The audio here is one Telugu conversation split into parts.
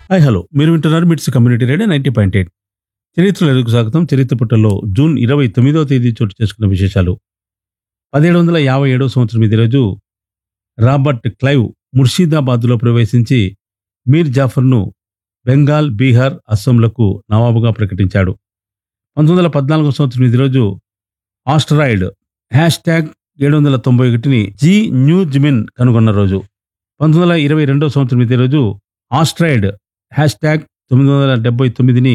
హాయ్ హలో మీరు వింటున్నారు MITS community radio ninety point eight చరిత్రలో ఎదుగు స్వాగతం చరిత్ర పుట్టల్లో జూన్ ఇరవై తొమ్మిదవ తేదీ చోటు చేసుకున్న విశేషాలు పదిహేడు వందల యాభై ఏడవ సంవత్సరం ఇదే రోజు రాబర్ట్ క్లైవ్ ముర్షిదాబాద్లో ప్రవేశించి మీర్ జాఫర్ను బెంగాల్ బీహార్ అస్సాంలకు నవాబుగా ప్రకటించాడు పంతొమ్మిది వందల పద్నాలుగో సంవత్సరం ఇదే రోజు ఆస్ట్రాయిడ్ హ్యాష్ ట్యాగ్ ఏడు వందల తొంభై ఒకటిని జీ న్యూజ్మిన్ కనుగొన్న రోజు పంతొమ్మిది వందల ఇరవై రెండో సంవత్సరం ఇదే రోజు ఆస్ట్రాయిడ్ హ్యాష్ ట్యాగ్ తొమ్మిది వందల డెబ్బై తొమ్మిదిని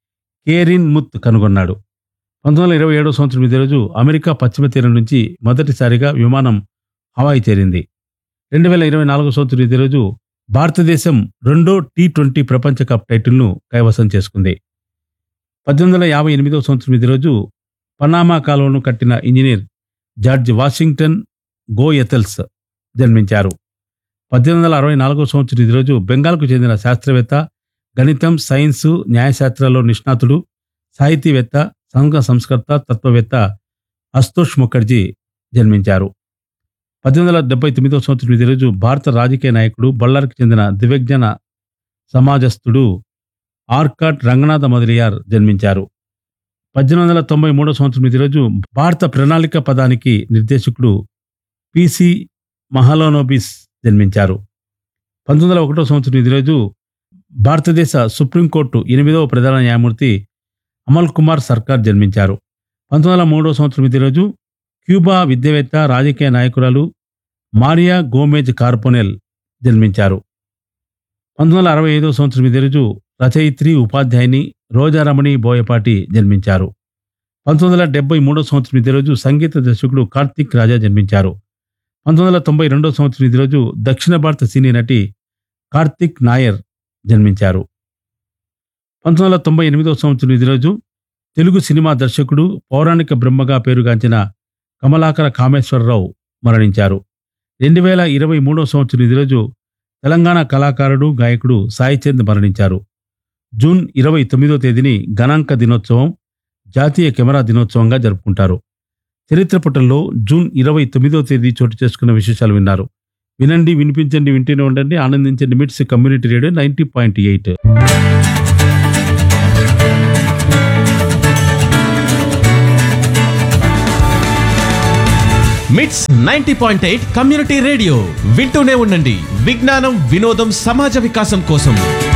కేరిన్ ముత్ కనుగొన్నాడు పంతొమ్మిది వందల ఇరవై ఏడో సంవత్సరం ఇదే రోజు అమెరికా పశ్చిమ తీరం నుంచి మొదటిసారిగా విమానం హవాయి చేరింది రెండు వేల ఇరవై నాలుగో సంవత్సరం ఇదే రోజు భారతదేశం రెండో టీ ట్వంటీ ప్రపంచ కప్ టైటిల్ను కైవసం చేసుకుంది పద్దెనిమిది వందల యాభై ఎనిమిదవ సంవత్సరం ఇదే రోజు పనామా కాలువను కట్టిన engineer George Washington Goethals జన్మించారు పద్దెనిమిది వందల అరవై నాలుగో సంవత్సరం ఈ రోజు బెంగాల్కు చెందిన శాస్త్రవేత్త గణితం సైన్సు న్యాయశాస్త్రాల్లో నిష్ణాతుడు సాహితీవేత్త సంఘ సంస్కర్త తత్వవేత్త అస్తోష్ ముఖర్జీ జన్మించారు పద్దెనిమిది వందల డెబ్బై తొమ్మిదవ సంవత్సరం ఈ రోజు భారత రాజకీయ నాయకుడు బళ్ళారికి చెందిన దివ్యజ్ఞాన సమాజస్థుడు ఆర్కాట్ రంగనాథ మొదలియార్ జన్మించారు పద్దెనిమిది వందల తొంభై మూడో సంవత్సరం ఈ రోజు భారత ప్రణాళిక పదానికి నిర్దేశకుడు పిసి మహలోనోబిస్ జన్మించారు పంతొమ్మిది వందల ఒకటో సంవత్సరం ఈ రోజు భారతదేశ సుప్రీంకోర్టు ఎనిమిదవ ప్రధాన న్యాయమూర్తి అమల్ కుమార్ సర్కార్ జన్మించారు పంతొమ్మిది వందల మూడో సంవత్సరం ఈ రోజు క్యూబా విద్యావేత్త రాజకీయ నాయకురాలు మారియా గోమెజ్ కార్పోనెల్ జన్మించారు పంతొమ్మిది వందల అరవై ఐదో సంవత్సరం ఇదే రోజు రచయిత్రి ఉపాధ్యాయుని రోజారమణి బోయపాటి జన్మించారు పంతొమ్మిది వందల డెబ్బై మూడో సంవత్సరం ఇదే రోజు సంగీత దర్శకుడు కార్తిక్ రాజా జన్మించారు పంతొమ్మిది వందల తొంభై రెండో సంవత్సరం ఇదే రోజు దక్షిణ భారత సినీ నటి కార్తిక్ నాయర్ జన్మించారు పంతొమ్మిది వందల తొంభై ఎనిమిదో సంవత్సరం ఇదే రోజు తెలుగు సినిమా దర్శకుడు పౌరాణిక బ్రహ్మగా పేరుగాంచిన కమలాకర కామేశ్వరరావు మరణించారు రెండు వేల ఇరవై మూడో సంవత్సరం ఇదే రోజు తెలంగాణ కళాకారుడు గాయకుడు సాయిచంద్ మరణించారు జూన్ ఇరవై తొమ్మిదో తేదీని గణాంక దినోత్సవం జాతీయ కెమెరా దినోత్సవంగా జరుపుకుంటారు చరిత్ర పుటల్లో జూన్ ఇరవై తొమ్మిదో తేదీ చోటు చేసుకున్న విశేషాలు విన్నారు వినండి వినిపించండి వింటూనే ఉండండి ఆనందించండి MITS community radio ninety point eight MITS ninety point eight community radio వింటూనే ఉండండి విజ్ఞానం వినోదం సమాజ వికాసం కోసం